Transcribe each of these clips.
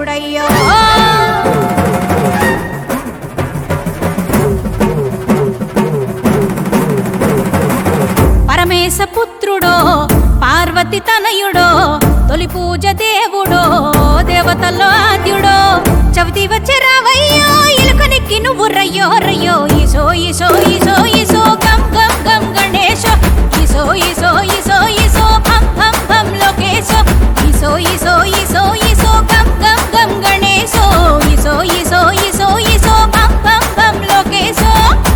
పుత్రుడయ్యో పరమేశ పుత్రుడో పార్వతి తనయుడో తొలి పూజ దేవుడో దేవతల్లో ఆద్యుడో చవితి వచ్చే రావయ్యో ఇలుకనికి నువ్వు రయ్యో రయ్యో ఈసో ఈసో ఈసో ఈసో గం గం గం గణేశ ఈసో ఈసో ఈసో ఈసో భం భం భం లోకేశో ఈసో ఈసో ఈసో ఈసో గం గం గం గణేశో ఈసో ఈసో ఈసో ఈసో భం భం భం లోకేశో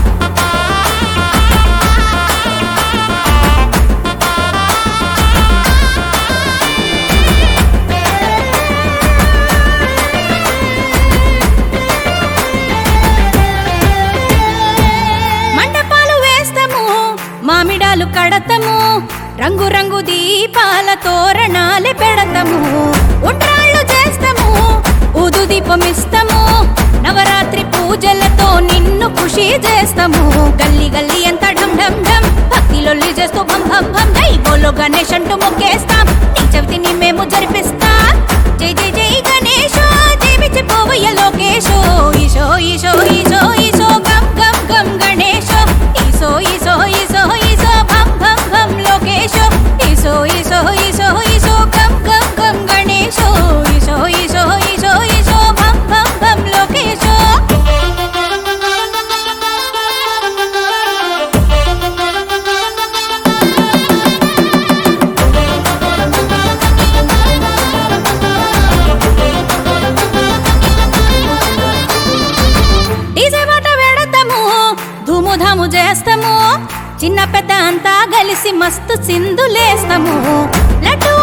మండపాలు వేస్తాము మామిడాలు కడతాము రంగు రంగు దీపాల తోరణాలే పెడతాము ఉండ్రాళ్ళు చేస్తాము ఊదు దీపం ఇస్తాము నవరాత్రి పూజలతో నిన్ను ఖుషి చేస్తాము గల్లీ గల్లీ ఎంత ఢం ఢం ఢం భక్తిలొల్లి చేస్తూ భం భం భం జై బోలో గణేష్ అంటూ మొక్కేస్తాం నీ చవితిని మేము జరిపిస్తాం జై జై జై గణేశో జీవించి పోవయ్య లోకేశో ఈశో ఈశో ఈశో ఈశో గం గం గం గణేశో ఈశో ఈశో ఈశో ఈశో భం భం భం లోకేశో ఈశో ఈశో ఈశో ఈశో గం గం గం గణేశో ఈశో ఈశో ఈశో ఈశో భం భం భం లోకేశో డీజే పాట పెడతాము ధూము ధాము చేస్తాము చిన్న పెద్ద అంతా కలిసి మస్తు సింధులేస్తాము లడ్డు